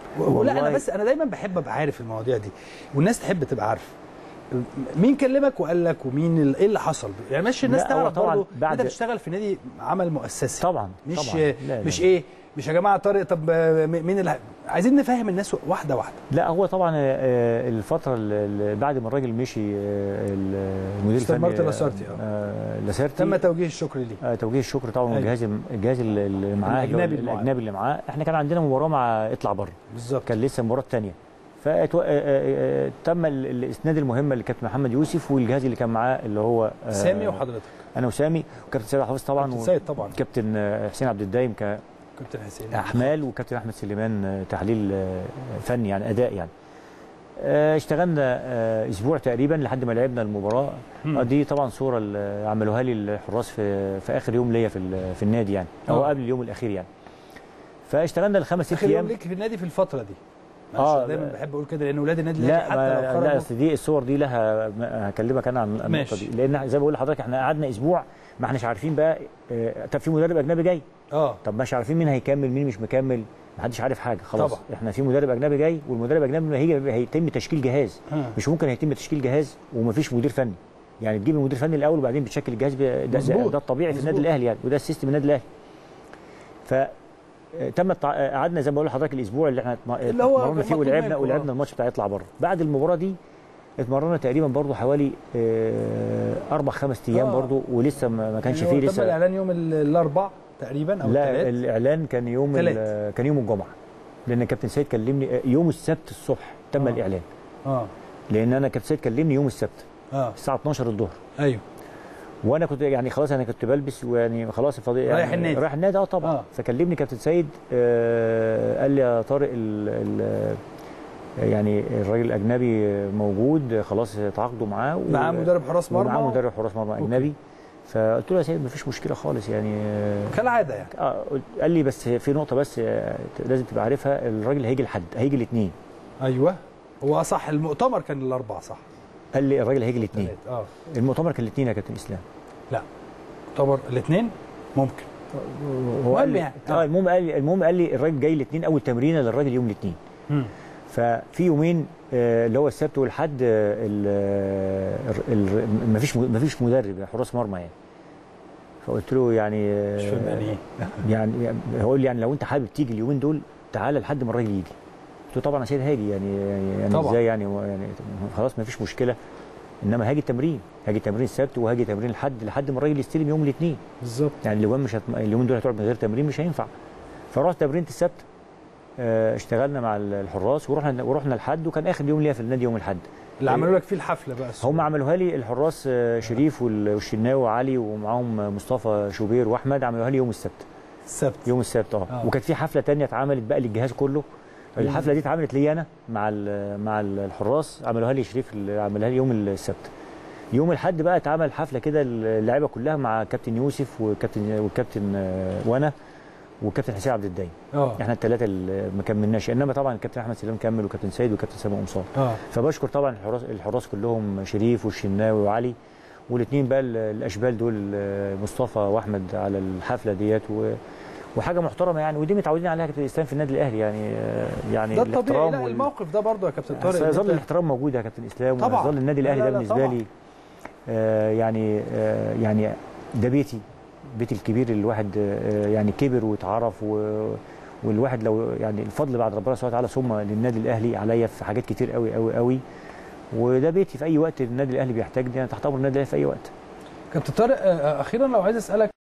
ولا انا والله- بس انا دايما بحب ابقى عارف المواضيع دي والناس تحب تبقى عارفه مين كلمك وقال لك ومين ال- ايه اللي حصل يعني ماشي الناس لا، هو تعرف طبعاً برضه بعد- انت بتشتغل في نادي عمل مؤسسي طبعا مش طبعا لا لا. مش ايه مش يا جماعه طارق طب آه، مين اللي عايزين نفهم الناس واحده واحده لا هو طبعا آه، الفتره اللي بعد ما الراجل مشي آه، المدير مستر الفني مارتن لاسارتي، آه. آه، لاسارتي تم توجيه الشكر ليه آه، توجيه الشكر طبعا أيوة. والجهاز الجهاز اللي- اللي معاه اللي هو الأجنبي اللي معاه. الاجنبي اللي معاه احنا كان عندنا مباراه مع اطلع بره بالظبط كان لسه المباراه الثانيه فتم الاسناد المهمه لكابتن محمد يوسف والجهاز اللي كان معاه اللي هو آه، سامي وحضرتك انا وسامي وكابتن سيد حافظ طبعا كابتن سيد طبعا وكابتن آه، حسين عبد الدايم كابتن حسين كاحمال وكابتن احمد سليمان آه، تحليل آه، فني يعني اداء يعني آه، اشتغلنا آه، اسبوع تقريبا لحد ما لعبنا المباراه مم. آه، دي طبعا صوره اللي عملوها لي الحراس في في اخر يوم ليا في ال- في النادي يعني او آه. قبل اليوم الاخير يعني فاشتغلنا الخمس ست اخر يوم ايام ليك في النادي في الفتره دي معلش آه، أنا دايما بحب اقول كده لان اولاد النادي لا حتى لو ما لا خرجوا اصل دي الصور دي لها ما- هكلمك انا عن النقطه ماشي. دي لان زي ما بقول لحضرتك احنا قعدنا اسبوع ما احناش عارفين بقى آه، طب في مدرب اجنبي جاي اه طب مش عارفين مين هيكمل مين مش مكمل ما حدش عارف حاجه خلاص طبعا. احنا في مدرب اجنبي جاي والمدرب الاجنبي لما هيجي هيتم تشكيل جهاز ها. مش ممكن هيتم تشكيل جهاز ومفيش مدير فني يعني تجيب المدير الفني الاول وبعدين بتشكل الجهاز ب- ده, ده, مظبوط. ده الطبيعي في النادي مظبوط. الاهلي يعني وده السيستم النادي الاهلي ف آه، تم التع- آه، قعدنا زي ما بقول لحضرتك الاسبوع اللي احنا اتم- اللي هو اتمرنا فيه مطلوب ولعبنا منكم، ولعبنا آه. الماتش بتاع يطلع بره بعد المباراه دي اتمرنا تقريبا برضو حوالي آه، اربع خمس ايام آه. برضو ولسه ما ما كانش يعني هو فيه تم لسه الاعلان يوم ال- الاربع تقريبا او لا الثلاث الاعلان كان يوم تلات. ال- كان يوم الجمعه لان كابتن سيد كلمني يوم السبت الصبح تم آه. الاعلان اه لان انا كابتن سيد كلمني يوم السبت اه الساعه 12 الظهر ايوه وانا كنت يعني خلاص انا كنت بلبس ويعني خلاص الفضي يعني رايح النادي. رايح النادي اه طبعا آه. آه. فكلمني كابتن سيد آه قال لي يا طارق ال ال يعني الراجل الاجنبي موجود خلاص تعاقدوا معاه و- معاه مدرب حراس مرمى ومعاه مدرب حراس مرمى أوكي. اجنبي فقلت له يا سيد مفيش مشكله خالص يعني آه، كالعاده يعني اه قلت- قال لي بس في نقطه بس آه، لازم تبقى عارفها الراجل هيجي لحد هيجي الاثنين ايوه هو صح المؤتمر كان الاربع صح قال لي الراجل هيجي الاثنين تلات. اه المؤتمر كان الاثنين يا كابتن اسلام لا مؤتمر الاثنين ممكن هو قال المهم لي يعني. اه المهم قال لي المهم قال لي الراجل جاي الاثنين اول تمرينه للراجل يوم الاثنين مم. ففي يومين آه، اللي هو السبت والحد آه، ال- ال- ال- مفيش مفيش مدرب حراس مرمى يعني فقلت له يعني آه، مش فاهم يعني ايه يعني هو قال لي يعني لو انت حابب تيجي اليومين دول تعالى لحد ما الراجل يجي قلت له طبعا يا سيد هاجي يعني يعني طبعا. ازاي يعني هو يعني خلاص ما فيش مشكله انما هاجي التمرين هاجي تمرين السبت وهاجي تمرين الحد لحد ما الراجل يستلم يوم الاثنين بالظبط يعني اليومين مش هت... اليومين دول هتقعد من غير تمرين مش هينفع فرحت تمرينة السبت آه، اشتغلنا مع الحراس ورحنا ورحنا الحد وكان اخر يوم ليا في النادي يوم الحد اللي عملوا لك فيه الحفله بقى الصبح. هم عملوها لي الحراس آه، شريف وال- والشناوي وعلي ومعاهم مصطفى شوبير واحمد عملوها لي يوم السبت السبت يوم السبت اه آه. وكانت في حفله تانية اتعملت بقى للجهاز كله الحفله دي اتعملت لي انا مع ال- مع ال- الحراس عملوها لي شريف اللي عملها لي يوم السبت يوم الاحد بقى اتعمل حفله كده اللعيبه كلها مع كابتن يوسف وكابتن والكابتن آه، وانا وكابتن حسين عبد الدايم اه احنا الثلاثه اللي ما كملناش انما طبعا الكابتن احمد سليم كمل وكابتن سيد وكابتن سامي قمصان اه فبشكر طبعا الحراس الحراس كلهم شريف والشناوي وعلي والاثنين بقى ال- الاشبال دول آه، مصطفى واحمد على الحفله ديت و وحاجه محترمه يعني ودي متعودين عليها كابتن الاسلام في النادي الاهلي يعني آه، يعني ده الطبيعي الاحترام لا وال- الموقف ده برضه يا كابتن طارق إن سيظل أنت- الاحترام موجود يا كابتن اسلام طبعاً. ويظل النادي لا، الاهلي لا، ده لا، بالنسبه طبعاً. لي آه، يعني آه، يعني ده بيتي بيتي الكبير اللي الواحد آه، يعني كبر واتعرف و والواحد لو يعني الفضل بعد ربنا سبحانه وتعالى ثم للنادي الاهلي عليا في حاجات كتير قوي قوي قوي وده بيتي في اي وقت النادي الاهلي بيحتاجني انا تحت امر النادي الاهلي في اي وقت كابتن طارق آه، اخيرا لو عايز اسالك